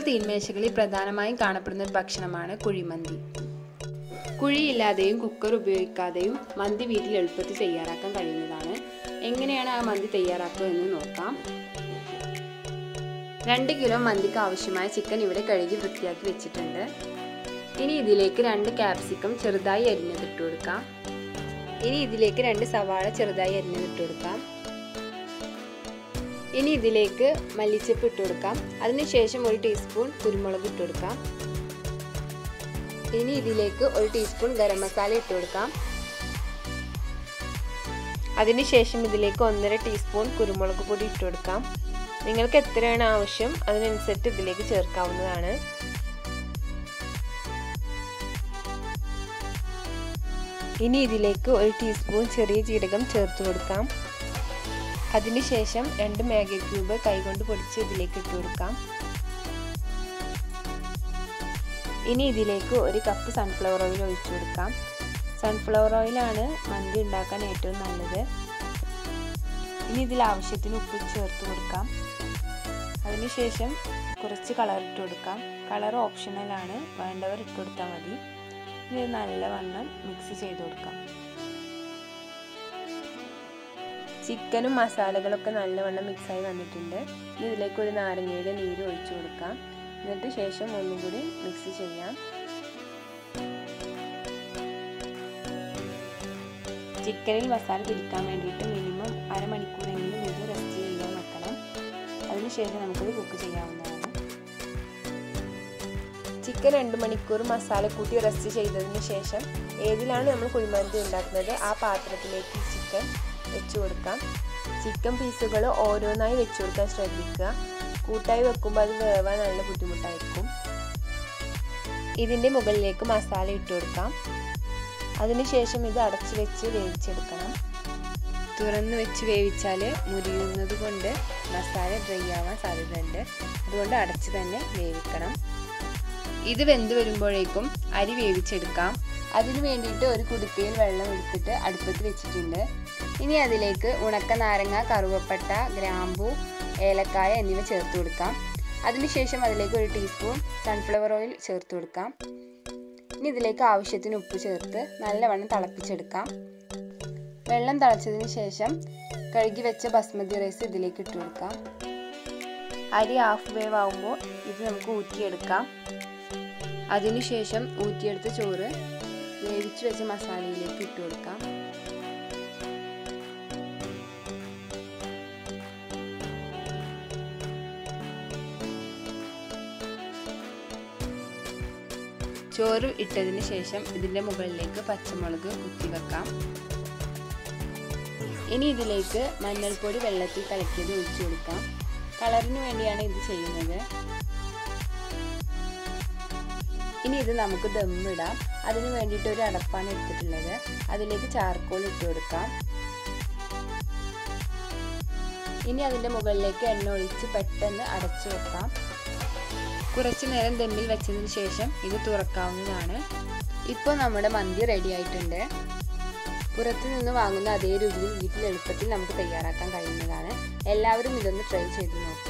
തീന്മേശകളിൽ പ്രധാനമായും കാണപ്പെടുന്ന ഒരു ഭക്ഷണമാണ് കുഴിമന്തി കുഴിയില്ലാതെയും കുക്കർ ഉപയോഗിക്കാതെയും മന്തി വീട്ടിൽ എളുപ്പത്തിൽ തയ്യാറാക്കാൻ കഴിയുന്നതാണ് എങ്ങനെയാണ് ആ മന്തി തയ്യാറാക്കുക എന്ന് നോക്കാം രണ്ട് കിലോ മന്തിക്ക് ആവശ്യമായ ചിക്കൻ ഇവിടെ കഴുകി വൃത്തിയാക്കി വെച്ചിട്ടുണ്ട് ഇനി ഇതിലേക്ക് രണ്ട് ക്യാപ്സിക്കം ചെറുതായി അരിഞ്ഞത് ഇട്ട് കൊടുക്കാം ഇനി ഇതിലേക്ക് രണ്ട് സവാള ചെറുതായി അരിഞ്ഞത് ഇട്ട് കൊടുക്കാം ഇനി ഇതിലേക്ക് മല്ലിച്ചപ്പ് ഇട്ട് കൊടുക്കാം അതിനുശേഷം ഒരു ടീസ്പൂൺ കുരുമുളക് ഇട്ട് കൊടുക്കാം ഇനി ഇതിലേക്ക് ഒരു ടീസ്പൂൺ ഗരം മസാല ഇട്ട് കൊടുക്കാം അതിനുശേഷം ഇതിലേക്ക് ഒന്നര ടീസ്പൂൺ കുരുമുളക് പൊടി ഇട്ട് കൊടുക്കാം നിങ്ങൾക്ക് എത്രയാണ് ആവശ്യം അതിനനുസരിച്ച് ഇതിലേക്ക് ചേർക്കാവുന്നതാണ് ഇനി ഇതിലേക്ക് ഒരു ടീസ്പൂൺ ചെറിയ ജീരകം ചേർത്ത് കൊടുക്കാം അതിനുശേഷം രണ്ട് മാഗി ക്യൂബ് കൈകൊണ്ട് പൊടിച്ച് ഇതിലേക്ക് ഇട്ട് കൊടുക്കാം ഇനി ഇതിലേക്ക് ഒരു കപ്പ് സൺഫ്ലവർ ഓയിൽ ഒഴിച്ചു കൊടുക്കാം സൺഫ്ലവർ ഓയിലാണ് മന്തി ഉണ്ടാക്കാൻ ഏറ്റവും നല്ലത് ഇനി ഇതിൽ ആവശ്യത്തിന് ഉപ്പ് ചേർത്ത് കൊടുക്കാം അതിനുശേഷം കുറച്ച് കളർ ഇട്ട് കൊടുക്കാം കളർ ഓപ്ഷണലാണ് വേണ്ടവർ ഇട്ട് കൊടുത്താൽ മതി ഇത് നല്ലവണ്ണം മിക്സ് ചെയ്ത് കൊടുക്കാം ചിക്കനും മസാലകളൊക്കെ നല്ലവണ്ണം മിക്സായി വന്നിട്ടുണ്ട് ഇനി ഇതിലേക്ക് ഒരു നാരങ്ങയുടെ നീര് ഒഴിച്ചു കൊടുക്കാം എന്നിട്ട് ശേഷം ഒന്നും കൂടി മിക്സ് ചെയ്യാം ചിക്കനിൽ മസാല പിടിക്കാൻ വേണ്ടിയിട്ട് മിനിമം അരമണിക്കൂറെങ്കിലും ഇത് റെസ്റ്റ് ചെയ്യാൻ വെക്കണം അതിനുശേഷം നമുക്കിത് കുക്ക് ചെയ്യാവുന്നതാണ് ചിക്കൻ രണ്ട് മണിക്കൂർ മസാല കൂട്ടി റെസ്റ്റ് ചെയ്തതിന് ശേഷം ഏതിലാണ് നമ്മൾ കുഴിമന്തി ഉണ്ടാക്കുന്നത് ആ പാത്രത്തിലേക്ക് ചിക്കൻ വെച്ചു കൊടുക്കാം ചിക്കൻ പീസുകൾ ഓരോന്നായി വെച്ചു കൊടുക്കാൻ ശ്രദ്ധിക്കുക കൂട്ടായി വെക്കുമ്പോൾ അത് വേവാൻ നല്ല ബുദ്ധിമുട്ടായിരിക്കും ഇതിൻ്റെ മുകളിലേക്ക് മസാല ഇട്ട് കൊടുക്കാം അതിനുശേഷം ഇത് അടച്ചു വെച്ച് വേവിച്ചെടുക്കണം തുറന്ന് വെച്ച് വേവിച്ചാൽ മുരിയുന്നത് കൊണ്ട് മസാല ഡ്രൈ ആവാൻ സാധ്യതയുണ്ട് അതുകൊണ്ട് അടച്ച് തന്നെ വേവിക്കണം ഇത് വെന്ത് വരുമ്പോഴേക്കും അരി വേവിച്ചെടുക്കാം അതിന് വേണ്ടിയിട്ട് ഒരു കുടുക്കയിൽ വെള്ളം എടുത്തിട്ട് അടുപ്പത്ത് വെച്ചിട്ടുണ്ട് ഇനി അതിലേക്ക് ഉണക്ക നാരങ്ങ കറുവപ്പട്ട ഗ്രാമ്പു ഏലക്കായ എന്നിവ ചേർത്ത് കൊടുക്കാം അതിനുശേഷം അതിലേക്ക് ഒരു ടീസ്പൂൺ സൺഫ്ലവർ ഓയിൽ ചേർത്ത് കൊടുക്കാം ഇനി ഇതിലേക്ക് ആവശ്യത്തിന് ഉപ്പ് ചേർത്ത് നല്ലവണ്ണം തിളപ്പിച്ചെടുക്കാം വെള്ളം തിളച്ചതിന് ശേഷം കഴുകി വെച്ച ബസ്മതി റൈസ് ഇതിലേക്ക് ഇട്ട് കൊടുക്കാം അരി ഹാഫ് വേവ് ആവുമ്പോൾ ഇത് നമുക്ക് ഊറ്റിയെടുക്കാം അതിനുശേഷം ഊറ്റിയെടുത്ത ചോറ് വേവിച്ച് വെച്ച മസാലയിലേക്ക് ഇട്ട് കൊടുക്കാം ചോറ് ഇട്ടതിന് ശേഷം ഇതിൻ്റെ മുകളിലേക്ക് പച്ചമുളക് കുത്തി വെക്കാം ഇനി ഇതിലേക്ക് മഞ്ഞൾപ്പൊടി വെള്ളത്തിൽ കലക്കിയത് ഒഴിച്ചു കൊടുക്കാം കളറിന് വേണ്ടിയാണ് ഇത് ചെയ്യുന്നത് ഇനി ഇത് നമുക്ക് ദമ്മിടാം അതിന് വേണ്ടിയിട്ട് ഒരു അടപ്പാണ് എടുത്തിട്ടുള്ളത് അതിലേക്ക് ചാർക്കോൾ ഇട്ട് കൊടുക്കാം ഇനി അതിൻ്റെ മുകളിലേക്ക് എണ്ണ ഒഴിച്ച് പെട്ടെന്ന് അടച്ചു വെക്കാം കുറച്ച് നേരം ദമ്മിൽ വെച്ചതിന് ശേഷം ഇത് തുറക്കാവുന്നതാണ് ഇപ്പോൾ നമ്മുടെ മന്തി റെഡി ആയിട്ടുണ്ട് പുറത്തു നിന്ന് വാങ്ങുന്ന അതേ രുചിയിൽ വീട്ടിൽ എളുപ്പത്തിൽ നമുക്ക് തയ്യാറാക്കാൻ കഴിയുന്നതാണ് എല്ലാവരും ഇതൊന്ന് ട്രൈ ചെയ്ത് നോക്കുക